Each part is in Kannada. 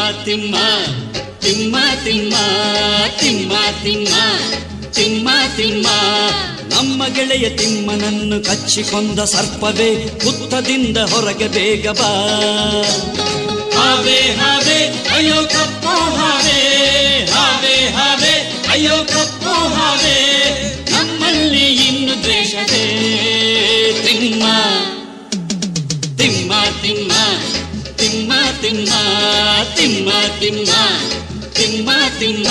ತಿಮ್ಮ ತಿಮ್ಮ ತಿಮ್ಮ ತಿಮ್ಮ ತಿಮ್ಮ ತಿಮ್ಮ ತಿಮ್ಮ ನಮ್ಮ ಗೆಳೆಯ ತಿಮ್ಮನನ್ನು ಕಚ್ಚಿಕೊಂದ ಸರ್ಪವೇ ಹುತ್ತದಿಂದ ಹೊರಗೆ ಬೇಗ ಬಾ ಹಾವೆ ಹಾವೆ ಅಯ್ಯೋ ಕಪ್ಪು ಹಾವೆ ಹಾವೆ ಹಾವೆ ಅಯ್ಯೋ ಕಪ್ಪು ಹಾವೆ ನಮ್ಮಲ್ಲಿ ಇನ್ನು ದ್ವೇಷವೇ ತಿಮ್ಮ ತಿಮ್ಮ ತಿಮ್ಮ ತಿಮ್ಮ ತಿಮ್ಮ ತಿಮ್ಮ ತಿಮ್ಮ ತಿಮ್ಮ ತಿಮ್ಮ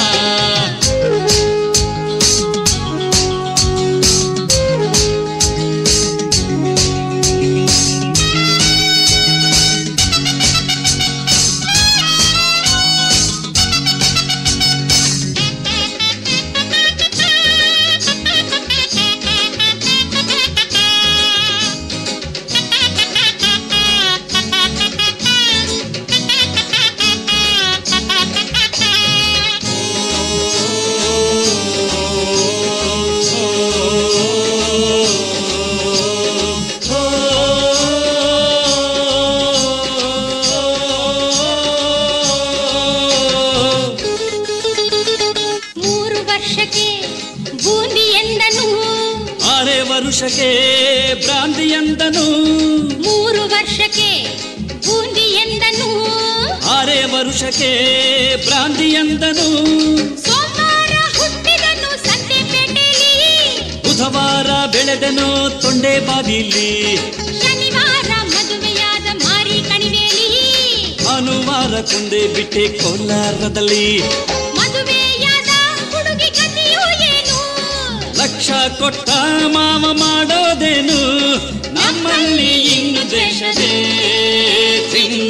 ಮೂರು ವರ್ಷಕ್ಕೆ ಬೂಂದಿ ಎಂದನು ಆರೇ ವರುಷಕ್ಕೆ ಭ್ರಾಂತಿಯಂದನು ಮೂರು ವರ್ಷಕ್ಕೆ ಬೂಂದಿ ಎಂದನು ಆರೇ ವರುಷಕ್ಕೆ ಭ್ರಾಂತಿಯಂದನು ಸೋಮವಾರ ಹುಟ್ಟಿದನು ಸಂತೆಪೇಟೆಯಲ್ಲಿ ಬುಧವಾರ ಬೆಳೆದನು ತೊಂಡೆ ಬಾಗಿಲಿ ಶನಿವಾರ ಮದುವೆಯಾದ ಮಾರಿ ಕಣಿವೆಯಲ್ಲಿ ಭಾನುವಾರ ಕುಂದೆ ಬಿಟ್ಟೆ ಕೋಲಾರದಲ್ಲಿ ಮದುವೆಯಾದ ಹುಡುಗಿ ಕಥೆಯೂ ಏನು ಲಕ್ಷ ಕೊಟ್ಟ ಮಾವ ಮಾಡೋದೇನು ನಮ್ಮಲ್ಲಿ ಇನ್ನು ದೇಶದೇ ತಿಮ್ಮ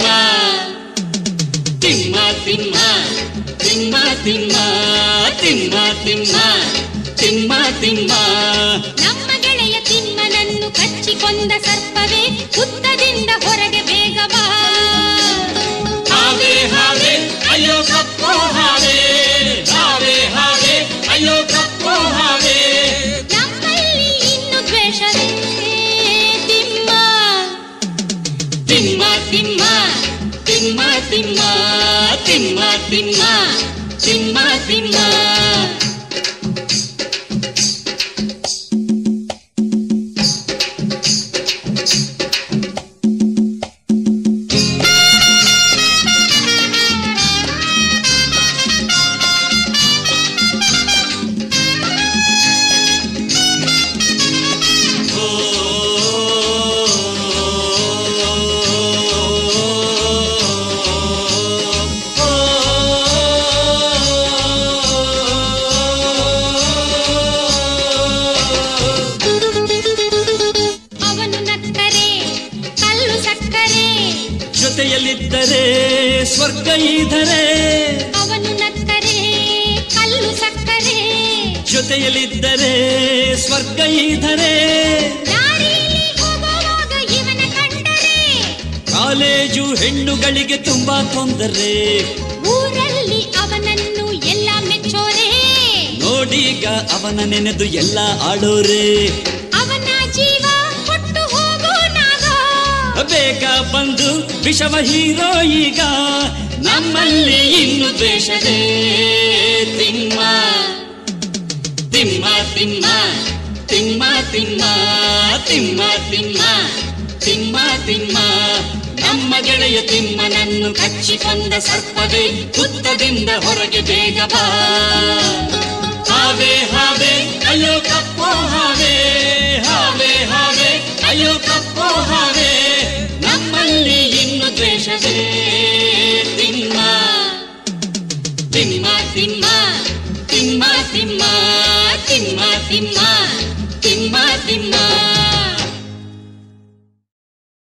ತಿಮ್ಮ ತಿಮ್ಮ ತಿಮ್ಮ ತಿಮ್ಮ ತಿಮ್ಮ ತಿಮ್ಮ ತಿಮ್ಮ ತಿಮ್ಮ ನಮ್ಮ ಗೆಳೆಯ ತಿಮ್ಮನನ್ನು ಕಚ್ಚಿಕೊಂದ ಸರ್ಪವೇ ಹುತ್ತದಿಂದ ಹೊರಗೆ ಬೇಗ ಬಾ ಹಾವೆ ಹಾವೆ ಅಯ್ಯೋ ಕಪ್ಪು ಹಾವೆ ಹಾವೆ ಹಾವೆ ಅಯ್ಯೋ ಕಪ್ಪು ಹಾವೆ ನಮ್ಮಲ್ಲಿ ಇನ್ನು ದ್ವೇಷವೇ ತಿಮ್ಮ ತಿಮ್ಮ ತಿಮ್ಮ ತಿಮ್ಮ ತಿಮ್ಮ ತಿಮ್ಮ ತಿಮ್ಮ ತಿಮ್ಮ ತಿಮ್ಮ ಅವನು ನಕ್ಕರೆ ಕಲ್ಲು ಸಕ್ಕರೆ ಜೊತೆಯಲ್ಲಿದ್ದರೆ ಸ್ವರ್ಗ ಇದ್ದರೆ ಅವನು ನಕ್ಕರೆ ಕಲ್ಲು ಸಕ್ಕರೆ ಜೊತೆಯಲ್ಲಿದ್ದರೆ ಸ್ವರ್ಗ ಇದ್ದರೆ ದಾರಿಯಲ್ಲಿ ಹೋಗುವಾಗ ಇವನ ಕಂಡರೆ ಕಾಲೇಜು ಹೆಣ್ಣುಗಳಿಗೆ ತುಂಬಾ ತೊಂದರೆ ಊರಲ್ಲಿ ಅವನನ್ನು ಎಲ್ಲ ಮೆಚ್ಚೋರೆ ನೋಡೀಗ ಅವನ ನೆನೆದು ಎಲ್ಲ ಆಡೋರೆ ಅವನ ಜೀವ ಕೊಟ್ಟು ಹೋಗೋ ನಾಗ ಬೇಗ ಬಂದು ವಿಷವ ಹೀರೋ ಈಗ ನಮ್ಮಲ್ಲಿ ಇನ್ನು ದ್ವೇಷದೇ ತಿಮ್ಮ ತಿಮ್ಮ ತಿಮ್ಮ ತಿಮ್ಮ ತಿಮ್ಮ ತಿಮ್ಮ ತಿಮ್ಮ ತಿಮ್ಮ ತಿಮ್ಮ ನಮ್ಮ ಗೆಳೆಯ ತಿಮ್ಮನನ್ನು ಕಚ್ಚಿಕೊಂದ ಸರ್ಪವೇ ಹುತ್ತದಿಂದ ಹೊರಗೆ ಬೇಗ ಬಾ ಹಾವೆ ಹಾವೆ ಅಯ್ಯೋ ಕಪ್ಪು ಹಾವೆ